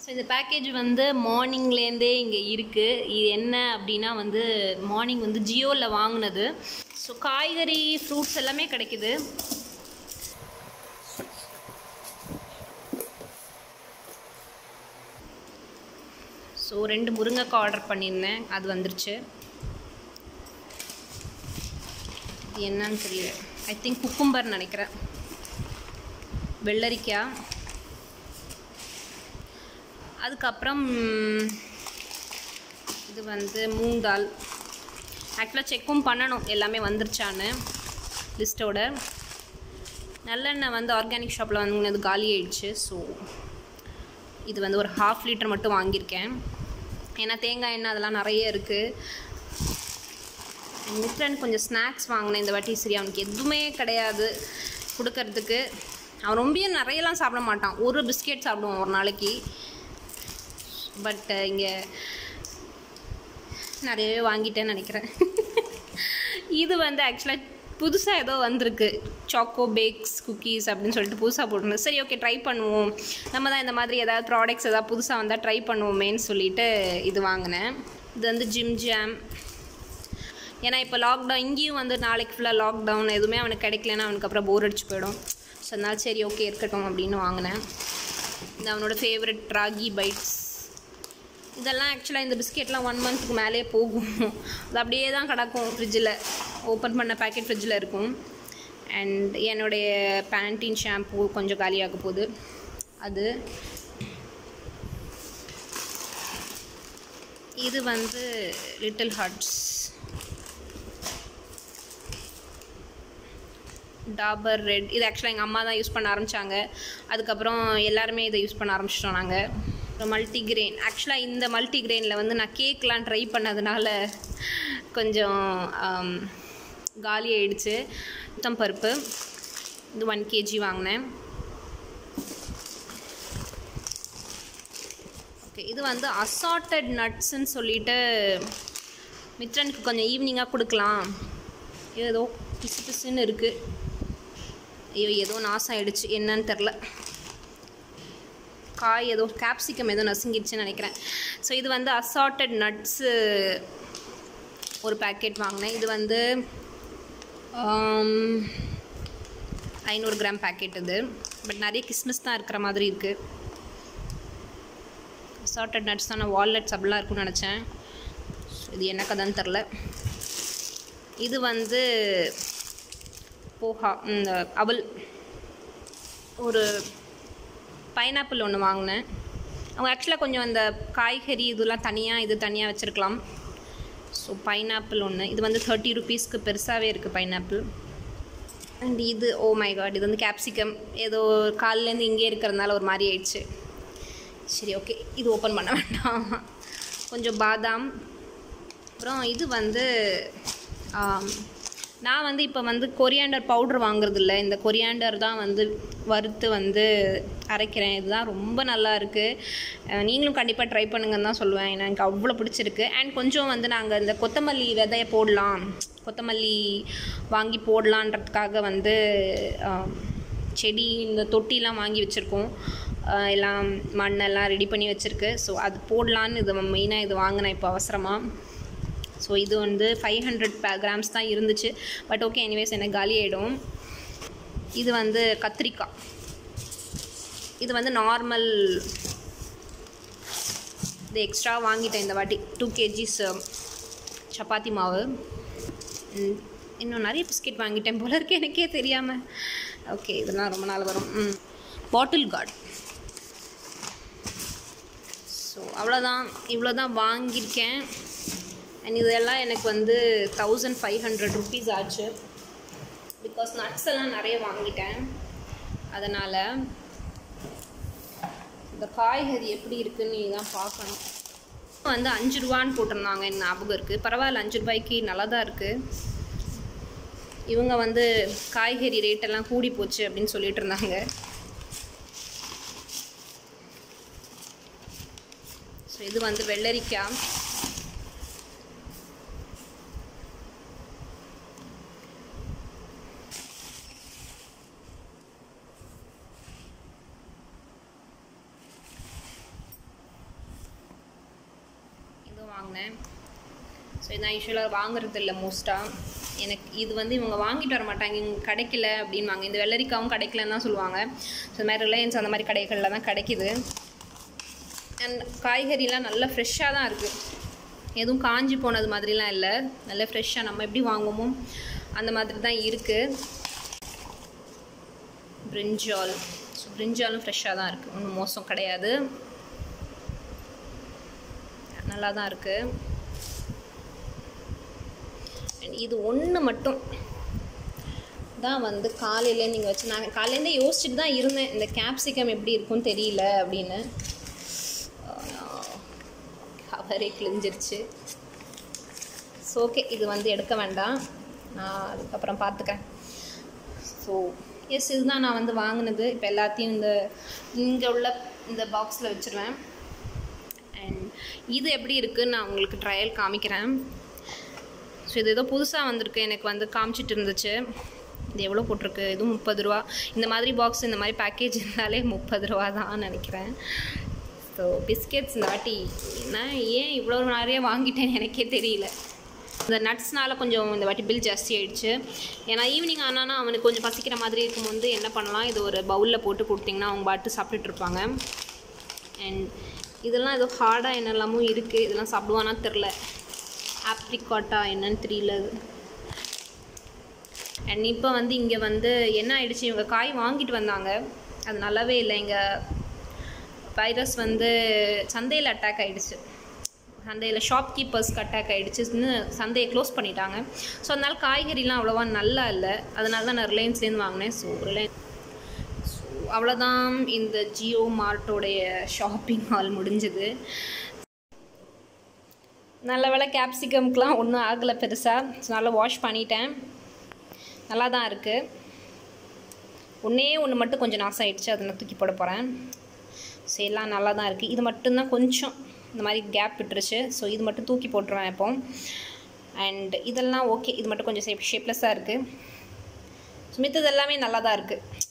so இந்த package வந்து மார்னிங்லேருந்தே இங்கே இருக்குது இது என்ன அப்படின்னா வந்து மார்னிங் வந்து ஜியோவில் வாங்கினது ஸோ காய்கறி ஃப்ரூட்ஸ் எல்லாமே கிடைக்குது ஸோ ரெண்டு முருங்கைக்காய் ஆர்டர் பண்ணியிருந்தேன் அது வந்துருச்சு இது என்னன்னு தெரியல ஐ திங்க் குக்கும்பர் நினைக்கிறேன் வெள்ளரிக்காய் அதுக்கப்புறம் இது வந்து மூங் தால் ஆக்சுவலாக செக்கும் பண்ணணும் எல்லாமே வந்துருச்சான்னு லிஸ்ட்டோட நல்லெண்ணெய் வந்து ஆர்கானிக் ஷாப்பில் வாங்கினது காலி ஆயிடுச்சு ஸோ இது வந்து ஒரு ஹாஃப் லிட்டர் மட்டும் வாங்கியிருக்கேன் ஏன்னா தேங்காய் எண்ணெய் அதெல்லாம் நிறைய இருக்குது மித்ரன் கொஞ்சம் ஸ்நாக்ஸ் வாங்கினேன் இந்த வாட்டி சரி அவனுக்கு எதுவுமே கிடையாது கொடுக்கறதுக்கு அவன் ரொம்ப நிறையலாம் சாப்பிட மாட்டான் ஒரு பிஸ்கெட் சாப்பிடுவான் ஒரு நாளைக்கு பட் இங்கே நிறையவே வாங்கிட்டேன்னு நினைக்கிறேன் இது வந்து ஆக்சுவலாக புதுசாக ஏதோ வந்திருக்கு சாக்கோ பேக்ஸ் குக்கீஸ் அப்படின்னு சொல்லிட்டு புதுசாக போட்டிருந்தேன் சரி ஓகே ட்ரை பண்ணுவோம் நம்ம தான் இந்த மாதிரி ஏதாவது ப்ராடக்ட்ஸ் ஏதாவது புதுசாக வந்தால் ட்ரை பண்ணுவோமேன்னு சொல்லிட்டு இது வாங்கினேன் இது வந்து ஜிம் ஜாம் ஏன்னா இப்போ லாக்டவுன் இங்கேயும் வந்து நாளைக்கு ஃபுல்லாக லாக்டவுன் எதுவுமே அவனுக்கு கிடைக்கலன்னா அவனுக்கு அப்புறம் போர் அடிச்சு போயிடும் ஸோ அதனால சரி ஓகே இருக்கட்டும் அப்படின்னு வாங்கினேன் இது அவனோட ஃபேவரட் ராகி பைட்ஸ் இதெல்லாம் ஆக்சுவலாக இந்த பிஸ்கெட்லாம் ஒன் மந்த்துக்கு மேலே போகும் அது அப்படியே தான் கிடக்கும் ஃப்ரிட்ஜில் ஓப்பன் பண்ண பேக்கெட் ஃப்ரிட்ஜில் இருக்கும் அண்ட் என்னுடைய பேண்டீன் ஷாம்பூ கொஞ்சம் காலியாக போகுது அது இது வந்து லிட்டில் ஹார்ட்ஸ் டாபர் ரெட் இது ஆக்சுவலாக எங்கள் அம்மா தான் யூஸ் பண்ண ஆரம்பித்தாங்க அதுக்கப்புறம் எல்லாருமே இதை யூஸ் பண்ண ஆரம்பிச்சிட்டோம் நாங்கள் அப்புறம் மல்டிகிரெயின் ஆக்சுவலாக இந்த மல்டிகிரெயினில் வந்து நான் கேக்லாம் ட்ரை பண்ணதுனால கொஞ்சம் ஆம், காலி ஆயிடுச்சு உத்தம் பருப்பு இது ஒன் கேஜி வாங்கினேன் ஓகே இது வந்து அசார்ட்டட் நட்ஸ்ன்னு சொல்லிட்டு மித்ரனுக்கு கொஞ்சம் ஈவினிங்காக கொடுக்கலாம் ஏதோ பிசு பிசுன்னு இருக்குது ஐயோ ஏதோ நாசம் ஆயிடுச்சு என்னன்னு தெரில காய் ஏதோ கேப்சிகம் ஏதோ நசுங்கிடுச்சுன்னு நினைக்கிறேன் ஸோ இது வந்து அசார்ட்டட் நட்ஸு ஒரு பேக்கெட் வாங்கினேன் இது வந்து ஐநூறு கிராம் பேக்கெட் இது பட் நிறைய கிஸ்மிஸ் தான் இருக்கிற மாதிரி இருக்குது அசார்ட்டட் நட்ஸ் தான் நான் வால்நட்ஸ் அப்படிலாம் இருக்கும்னு நினச்சேன் ஸோ இது என்ன கதைன்னு தெரில இது வந்து போஹா இந்த அவல் ஒரு பைனாப்பிள் ஒன்று வாங்கினேன் அவங்க ஆக்சுவலாக கொஞ்சம் இந்த காய்கறி இதெல்லாம் தனியாக இது தனியாக வச்சுருக்கலாம் ஸோ பைனாப்பிள் ஒன்று இது வந்து தேர்ட்டி ருபீஸ்க்கு பெருசாகவே இருக்குது பைனாப்பிள் அண்ட் இது ஓ மை காட் இது வந்து கேப்சிகம் ஏதோ காலிலேருந்து இங்கே இருக்கிறதுனால ஒரு மாதிரி ஆயிடுச்சு சரி ஓகே இது ஓப்பன் பண்ண வேண்டாம் கொஞ்சம் பாதாம் அப்புறம் இது வந்து ஆம், நான் வந்து இப்போ வந்து கொரியாண்டர் பவுடர் வாங்குறது இல்ல இந்த கொரியாண்டர் தான் வந்து வறுத்து வந்து அரைக்கிறேன் இதுதான் ரொம்ப நல்லா இருக்குது நீங்களும் கண்டிப்பாக ட்ரை பண்ணுங்கன்னு தான் சொல்லுவேன் ஏன்னா எனக்கு அவ்வளோ பிடிச்சிருக்கு அண்ட் கொஞ்சம் வந்து நாங்கள் இந்த கொத்தமல்லி விதைய போடலாம் கொத்தமல்லி வாங்கி போடலான்றதுக்காக வந்து ஆம், செடி இந்த தொட்டிலாம் வாங்கி வச்சுருக்கோம் ஆஹ் எல்லாம் மண்ணெல்லாம் ரெடி பண்ணி வச்சுருக்கு ஸோ அது போடலான்னு இது மெயினாக இது வாங்கினேன் இப்போ அவசரமாக ஸோ இது வந்து ஃபைவ் ஹண்ட்ரட் கிராம்ஸ் தான் இருந்துச்சு பட் ஓகே எனிவேஸ் எனக்கு காலி ஆகிடும் இது வந்து கத்திரிக்காய் இது வந்து நார்மல் இது எக்ஸ்ட்ரா வாங்கிட்டேன் இந்த வாட்டி டூ கேஜிஸ் சப்பாத்தி மாவு ம், இன்னும் நிறைய பிஸ்கெட் வாங்கிட்டேன் போல இருக்கு எனக்கே தெரியாமல் ஓகே இதெல்லாம் ரொம்ப நாள் வரும் ம் பாட்டில் கார்டு ஸோ அவ்வளோதான் இவ்வளோ தான் வாங்கியிருக்கேன் அண்ட் இதெல்லாம் எனக்கு வந்து தௌசண்ட் ஃபைவ் ஹண்ட்ரட் ருபீஸ் ஆச்சு பிகாஸ் நட்ஸ் எல்லாம் நிறைய வாங்கிட்டேன் அதனால் இந்த காய்கறி எப்படி இருக்குன்னு நீ தான் பார்க்கணும் வந்து அஞ்சு ரூபான்னு போட்டிருந்தாங்க எனக்கு ஞாபகம் இருக்குது பரவாயில்ல அஞ்சு ரூபாய்க்கு நல்லா தான் இருக்குது இவங்க வந்து காய்கறி ரேட்டெல்லாம் கூடி போச்சு அப்படின்னு சொல்லிட்டு இருந்தாங்க ஸோ இது வந்து வெள்ளரிக்காய் வாங்கினேன் ஸோ நான் யூஸ்வலாக வாங்குறது இல்லை மோஸ்ட்டாக எனக்கு இது வந்து இவங்க வாங்கிட்டு வர மாட்டாங்க இங்கே கிடைக்கல அப்படின்வாங்க இந்த வெள்ளரிக்காவும் கிடைக்கலன்னு தான் சொல்லுவாங்க ஸோ இந்த மாதிரி ரிலையன்ஸ் அந்த மாதிரி கடைகளில் தான் கிடைக்கிது அண்ட் காய்கறிலாம் நல்லா ஃப்ரெஷ்ஷாக தான் இருக்குது எதுவும் காஞ்சி போனது மாதிரிலாம் இல்லை நல்லா ஃப்ரெஷ்ஷாக நம்ம எப்படி வாங்குவோமோ அந்த மாதிரி தான் இருக்குது பிரிஞ்சால் ஸோ பிரிஞ்சாலும் ஃப்ரெஷ்ஷாக தான் இருக்குது ஒன்றும் மோசம் கிடையாது நல்லா தான் இருக்குது இது ஒன்று மட்டும் தான் வந்து காலையில் நீங்கள் வச்சு நான் காலையிலேருந்தே யோசிச்சுட்டு தான் இருந்தேன் இந்த கேப்சிகம் எப்படி இருக்கும்னு தெரியல அப்படின்னு கவரே கிழிஞ்சிருச்சு ஸோ ஓகே இது வந்து எடுக்க வேண்டாம் நான் அதுக்கப்புறம் பார்த்துக்கிறேன் ஸோ எஸ் இதுதான் நான் வந்து வாங்கினது இப்போ எல்லாத்தையும் இந்த இங்கே உள்ள இந்த பாக்ஸில் வச்சுருவேன் அண்ட் இது எப்படி இருக்குன்னு நான் உங்களுக்கு ட்ரையல் காமிக்கிறேன் ஸோ இது ஏதோ புதுசாக வந்திருக்கு எனக்கு வந்து காமிச்சிட்டு இருந்துச்சு இது எவ்வளோ போட்டிருக்கு இதுவும் முப்பது ரூபா இந்த மாதிரி பாக்ஸ் இந்த மாதிரி பேக்கேஜ் இருந்தாலே முப்பது ரூபா தான் நினைக்கிறேன் ஸோ பிஸ்கெட்ஸ் இந்த வாட்டி நான் ஏன் இவ்வளோ நிறைய வாங்கிட்டேன்னு எனக்கே தெரியல இந்த நட்ஸ்னால கொஞ்சம் இந்த வாட்டி பில் ஜாஸ்தி ஆயிடுச்சு ஏன்னா ஈவினிங் ஆனானா அவனுக்கு கொஞ்சம் பசிக்கிற மாதிரி இருக்கும்போது என்ன பண்ணலாம் இது ஒரு பவுலில் போட்டு கொடுத்தீங்கன்னா அவங்க பாட்டு சாப்பிட்டுட்டு இருப்பாங்க அண்ட் இதெல்லாம் ஏதோ ஹார்டாக என்னெல்லாமோ இருக்குது இதெல்லாம் சாப்பிடுவானா தெரில ஆப்ரிகாட்டா என்னன்னு தெரியல அது அண்ட் இப்போ வந்து இங்கே வந்து என்ன ஆயிடுச்சு இவங்க காய் வாங்கிட்டு வந்தாங்க அது நல்லாவே இல்லை எங்கள் வைரஸ் வந்து சந்தையில் அட்டாக் ஆகிடுச்சு சந்தையில் ஷாப் கீப்பர்ஸ்க்கு அட்டாக் ஆகிடுச்சுன்னு சந்தையை க்ளோஸ் பண்ணிட்டாங்க ஸோ அதனால் காய்கறிலாம் அவ்வளோவா நல்லா இல்லை அதனால தான் நான் ரிலையன்ஸ்லேருந்து வாங்கினேன் ஸோ ரிலையன்ஸ் ஸோ அவ்வளோதான் இந்த ஜியோ மார்ட்டோடைய ஷாப்பிங் மால் முடிஞ்சது நல்ல வேலை கேப்சிகம்க்கெலாம் ஒன்றும் ஆகலை பெருசாக ஸோ நல்லா வாஷ் பண்ணிட்டேன் நல்லா தான் இருக்குது ஒன்றே ஒன்று மட்டும் கொஞ்சம் நாசம் ஆகிடுச்சு அதை நான் தூக்கி போட போகிறேன் ஸோ எல்லாம் நல்லா தான் இருக்குது இது மட்டும்தான் கொஞ்சம் இந்த மாதிரி கேப் விட்டுருச்சு ஸோ இது மட்டும் தூக்கி போட்டுருவேன் இப்போ அண்ட் இதெல்லாம் ஓகே இது மட்டும் கொஞ்சம் ஷேப் ஷேப்லெஸ்ஸாக இருக்குது ஸோ மித்தது எல்லாமே நல்லா தான் இருக்குது